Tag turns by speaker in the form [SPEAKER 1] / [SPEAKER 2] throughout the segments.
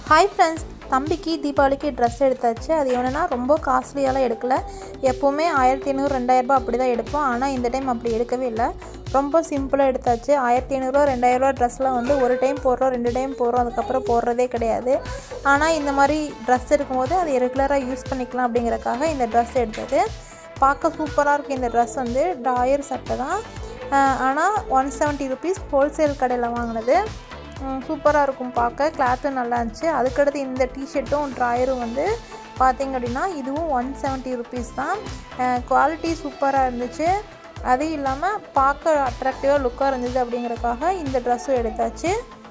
[SPEAKER 1] hi friends தம்பிக்கு தீபாவளிக்கு dress எடுத்தாச்சு அது என்னென்னா ரொம்ப காஸ்ட்லியாலாம் எடுக்கல எப்போவுமே ஆயிரத்தி ஐநூறு ரெண்டாயிரரூபா அப்படி தான் எடுப்போம் ஆனால் இந்த டைம் அப்படி எடுக்கவே இல்லை ரொம்ப சிம்பிளாக எடுத்தாச்சு ஆயிரத்தி ஐநூறுரூவா ரெண்டாயிரரூவா ட்ரெஸ்லாம் வந்து ஒரு டைம் போடுறோம் ரெண்டு டைம் போடுறோம் அதுக்கப்புறம் போடுறதே கிடையாது ஆனால் இந்த மாதிரி ட்ரெஸ் எடுக்கும்போது அதை ரெகுலராக யூஸ் பண்ணிக்கலாம் அப்படிங்கிறக்காக இந்த ட்ரெஸ் எடுத்தது பார்க்க சூப்பராக இருக்குது இந்த ட்ரெஸ் வந்து டாயர் சட்டை தான் ஆனால் ஒன் செவன்ட்டி ருபீஸ் ஹோல்சேல் கடையில் வாங்கினது சூப்பராக இருக்கும் பார்க்க கிளாத்தும் நல்லா இருந்துச்சு அதுக்கடுத்து இந்த டிஷர்ட்டும் ட்ராயரும் வந்து பார்த்திங்க அப்படின்னா இதுவும் ஒன் செவன்ட்டி ருபீஸ் தான் குவாலிட்டி சூப்பராக இருந்துச்சு அது இல்லாமல் பார்க்க அட்ராக்டிவாக லுக்காக இருந்தது அப்படிங்கிறக்காக இந்த ட்ரெஸ்ஸும் எடுத்தாச்சு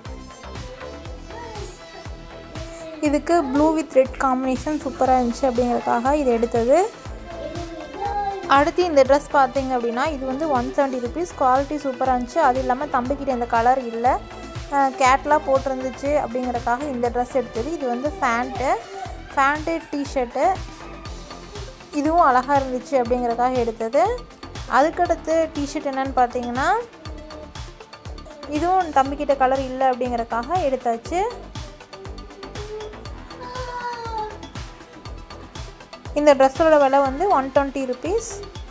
[SPEAKER 1] இதுக்கு ப்ளூ வித் ரெட் காம்பினேஷன் சூப்பராக இருந்துச்சு அப்படிங்கிறதுக்காக இது எடுத்தது அடுத்து இந்த ட்ரெஸ் பார்த்தீங்க அப்படின்னா இது வந்து ஒன் செவன்ட்டி ருபீஸ் குவாலிட்டி சூப்பராக இருந்துச்சு அது இல்லாமல் தம்பிக்கிட்ட இந்த கலர் இல்லை கேட்லாம் போட்டிருந்துச்சு அப்படிங்கிறக்காக இந்த ட்ரெஸ் எடுத்தது இது வந்து ஃபேண்ட்டு ஃபேண்ட்டு டிஷர்ட்டு இதுவும் அழகாக இருந்துச்சு அப்படிங்கிறக்காக எடுத்தது அதுக்கடுத்து டிஷர்ட் என்னன்னு பார்த்தீங்கன்னா இதுவும் தம்பிக்கிட்ட கலர் இல்லை அப்படிங்கிறக்காக எடுத்தாச்சு இந்த ட்ரெஸ்ஸோட விலை வந்து ஒன் டுவெண்ட்டி ருபீஸ்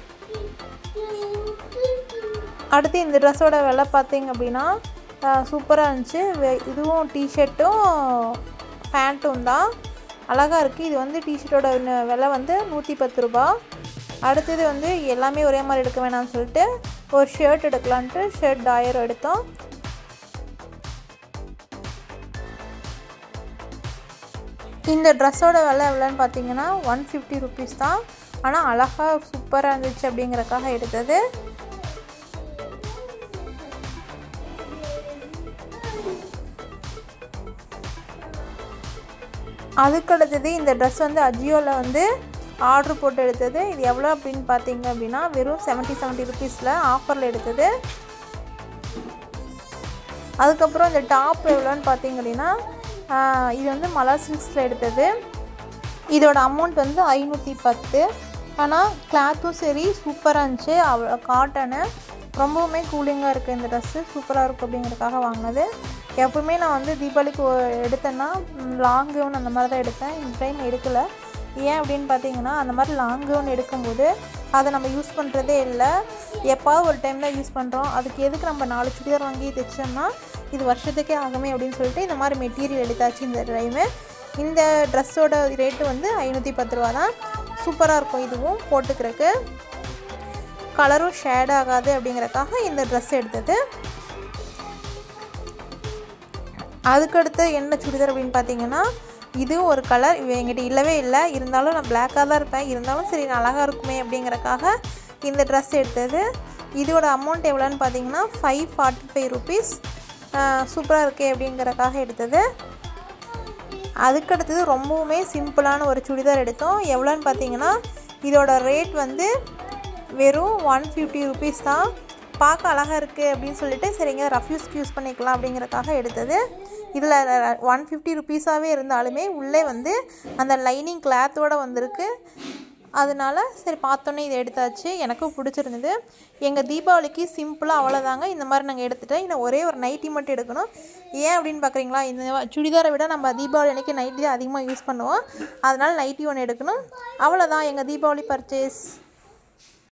[SPEAKER 1] அடுத்து இந்த ட்ரெஸ்ஸோட விலை பார்த்தீங்க அப்படின்னா சூப்பராக இருந்துச்சு இதுவும் டிஷர்ட்டும் பேண்ட்டும் தான் அழகாக இருக்குது இது வந்து டிஷர்ட்டோட விலை வந்து நூற்றி பத்து ரூபா அடுத்தது வந்து எல்லாமே ஒரே மாதிரி எடுக்க வேணாம்னு சொல்லிட்டு ஒரு ஷர்ட் எடுக்கலான்ட்டு ஷர்ட் டாயர் எடுத்தோம் இந்த ட்ரெஸ்ஸோட விலை எவ்வளோன்னு பார்த்தீங்கன்னா ஒன் ஃபிஃப்டி ருபீஸ் தான் ஆனால் அழகாக சூப்பராக இருந்துச்சு அப்படிங்கிறக்காக எடுத்தது அதுக்கடுத்தது இந்த ட்ரெஸ் வந்து அஜியோவில் வந்து ஆர்டர் போட்டு எடுத்தது இது எவ்வளோ அப்படின்னு பார்த்தீங்க அப்படின்னா வெறும் செவன்ட்டி செவன்ட்டி ருபீஸில் ஆஃபரில் எடுத்தது அதுக்கப்புறம் இந்த டாப் எவ்வளோன்னு பார்த்தீங்க அப்படின்னா இது வந்து மலர் சில்க்ஸில் எடுத்தது இதோட அமௌண்ட் வந்து ஐநூற்றி பத்து ஆனால் கிளாத்தும் சரி சூப்பராக இருந்துச்சு அவ்வளோ காட்டனு ரொம்பவுமே கூலிங்காக இருக்குது இந்த ட்ரெஸ்ஸு சூப்பராக இருக்கும் அப்படிங்கிறதுக்காக வாங்கினது எப்பவுமே நான் வந்து தீபாவளிக்கு எடுத்தேன்னா லாங் கவுன் அந்த மாதிரி தான் எடுத்தேன் இந்த டைம் எடுக்கலை ஏன் அப்படின்னு பார்த்தீங்கன்னா அந்த மாதிரி லாங் கவுன் எடுக்கும்போது அதை நம்ம யூஸ் பண்ணுறதே இல்லை எப்பாவது ஒரு டைம் தான் யூஸ் பண்ணுறோம் அதுக்கு எதுக்கு நம்ம நாலு சுடிதார் வாங்கி தைச்சோம்னா இது வருஷத்துக்கே ஆகுமே அப்படின்னு சொல்லிட்டு இந்த மாதிரி மெட்டீரியல் எடுத்தாச்சு இந்த டைமு இந்த ட்ரெஸ்ஸோட ரேட்டு வந்து ஐநூற்றி பத்து ரூபா தான் சூப்பராக இருக்கும் இதுவும் போட்டுக்கிறதுக்கு கலரும் ஷேட் ஆகாது அப்படிங்கிறக்காக இந்த ட்ரெஸ் எடுத்தது அதுக்கடுத்து என்ன சுடிதார் அப்படின்னு பார்த்தீங்கன்னா இதுவும் ஒரு கலர் என்கிட்ட இல்லவே இல்லை இருந்தாலும் நான் பிளாக்காக தான் இருப்பேன் இருந்தாலும் சரி அழகாக இருக்குமே அப்படிங்கிறக்காக இந்த ட்ரெஸ் எடுத்தது இதோட அமௌண்ட் எவ்வளோன்னு பார்த்தீங்கன்னா ஃபைவ் ஃபார்ட்டி ஃபைவ் ருபீஸ் சூப்பராக இருக்கே அப்படிங்கிறக்காக எடுத்தது அதுக்கடுத்தது ரொம்பவுமே சிம்பிளான ஒரு சுடிதார் எடுத்தோம் எவ்வளோன்னு பார்த்தீங்கன்னா இதோட ரேட் வந்து வெறும் ஒன் ஃபிஃப்டி ருபீஸ் தான் பார்க்க அழகாக இருக்குது அப்படின்னு சொல்லிட்டு சரிங்க ரஃப்யூஸ்க்கு யூஸ் பண்ணிக்கலாம் அப்படிங்கிறக்காக எடுத்தது இதில் ஒன் ஃபிஃப்டி ருபீஸாகவே இருந்தாலுமே உள்ளே வந்து அந்த லைனிங் கிளாத்தோடு வந்திருக்கு அதனால சரி பார்த்தோன்னே இதை எடுத்தாச்சு எனக்கும் பிடிச்சிருந்தது எங்கள் தீபாவளிக்கு சிம்பிளாக அவ்வளோதாங்க இந்த மாதிரி நாங்கள் எடுத்துகிட்டேன் இன்னும் ஒரே ஒரு நைட்டி மட்டும் எடுக்கணும் ஏன் அப்படின்னு பார்க்குறீங்களா இந்த சுடிதாரை விட நம்ம தீபாவளி அன்றைக்கி நைட்டி தான் அதிகமாக யூஸ் பண்ணுவோம் அதனால் நைட்டி ஒன்று எடுக்கணும் அவ்வளோதான் எங்கள் தீபாவளி பர்ச்சேஸ்